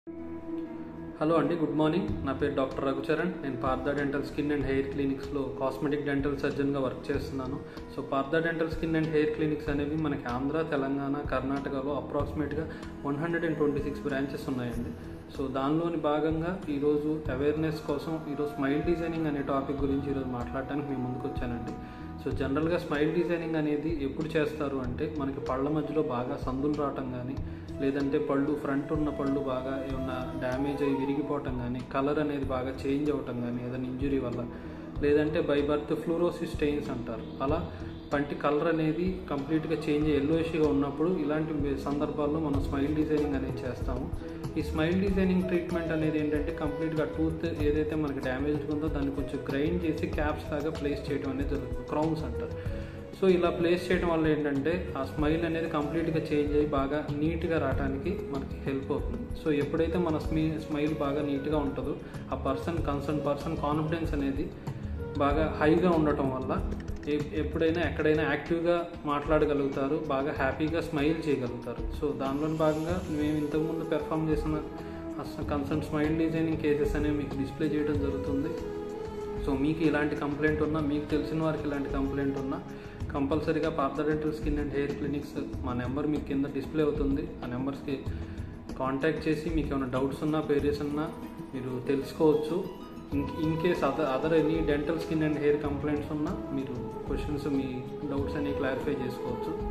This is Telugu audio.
హలో అండి గుడ్ మార్నింగ్ నా పేరు డాక్టర్ రఘుచరణ్ నేను Partha dental skin and hair క్లినిక్స్లో కాస్మెటిక్ డెంటల్ సర్జన్గా వర్క్ చేస్తున్నాను so Partha dental skin and hair clinics అనేవి మనకి ఆంధ్ర తెలంగాణ కర్ణాటకలో అప్రాక్సిమేట్గా one hundred and twenty six branches ఉన్నాయండి సో దానిలోని భాగంగా ఈరోజు అవేర్నెస్ కోసం ఈరోజు స్మైల్ డిజైనింగ్ అనే టాపిక్ గురించి ఈరోజు మాట్లాడటానికి మేము ముందుకు వచ్చానండి సో జనరల్గా స్మైల్ డిజైనింగ్ అనేది ఎప్పుడు చేస్తారు అంటే మనకి పళ్ళ మధ్యలో బాగా సందులు రావటం కానీ లేదంటే పళ్ళు ఫ్రంట్ ఉన్న పళ్ళు బాగా ఏమన్నా డ్యామేజ్ అయ్యి విరిగిపోవటం కానీ కలర్ అనేది బాగా చేంజ్ అవ్వటం కానీ ఏదైనా ఇంజురీ వల్ల లేదంటే బై బర్త్ ఫ్లూరోసిస్ స్టెయిన్స్ అంటారు అలా పంటి కలర్ అనేది కంప్లీట్గా చేంజ్ ఎల్లోయిష్గా ఉన్నప్పుడు ఇలాంటి సందర్భాల్లో మనం స్మైల్ డిజైనింగ్ అనేది చేస్తాము ఈ స్మైల్ డిజైనింగ్ ట్రీట్మెంట్ అనేది ఏంటంటే కంప్లీట్గా టూత్ ఏదైతే మనకి డ్యామేజ్ ఉందో దాన్ని కొంచెం గ్రైండ్ చేసి క్యాప్స్ లాగా ప్లేస్ చేయడం అనేది జరుగుతుంది క్రౌన్స్ అంటారు సో ఇలా ప్లేస్ చేయడం వల్ల ఏంటంటే ఆ స్మైల్ అనేది కంప్లీట్గా చేంజ్ అయ్యి బాగా నీట్గా రావడానికి మనకి హెల్ప్ అవుతుంది సో ఎప్పుడైతే మన స్మీ స్మైల్ బాగా నీట్గా ఉంటుందో ఆ పర్సన్ కన్సర్న్ పర్సన్ కాన్ఫిడెన్స్ అనేది బాగా హైగా ఉండటం వల్ల ఎ- ఎప్పుడైనా ఎక్కడైనా యాక్టివ్గా మాట్లాడగలుగుతారు బాగా హ్యాపీగా స్మైల్ చేయగలుగుతారు సో దానిలో భాగంగా మేము ఇంతకుముందు పెర్ఫామ్ చేసిన కన్సర్న్ స్మైల్ డిజైనింగ్ కేసెస్ అనేవి మీకు డిస్ప్లే చేయడం జరుగుతుంది సో మీకు ఇలాంటి కంప్లైంట్ ఉన్నా మీకు తెలిసిన వారికి ఇలాంటి కంప్లైంట్ ఉన్నా కంపల్సరీగా Partha dental skin and hair clinics మా నెంబర్ మీకు కింద డిస్ప్లే అవుతుంది ఆ నెంబర్స్కి కాంటాక్ట్ చేసి మీకు ఏమైనా డౌట్స్ ఉన్నా పేరియస్ ఉన్నా మీరు తెలుసుకోవచ్చు in in case other other any dental skin and hair complaints ఉన్నా మీరు క్వశ్చన్స్ మీ డౌట్స్ అనేవి క్లారిఫై చేసుకోవచ్చు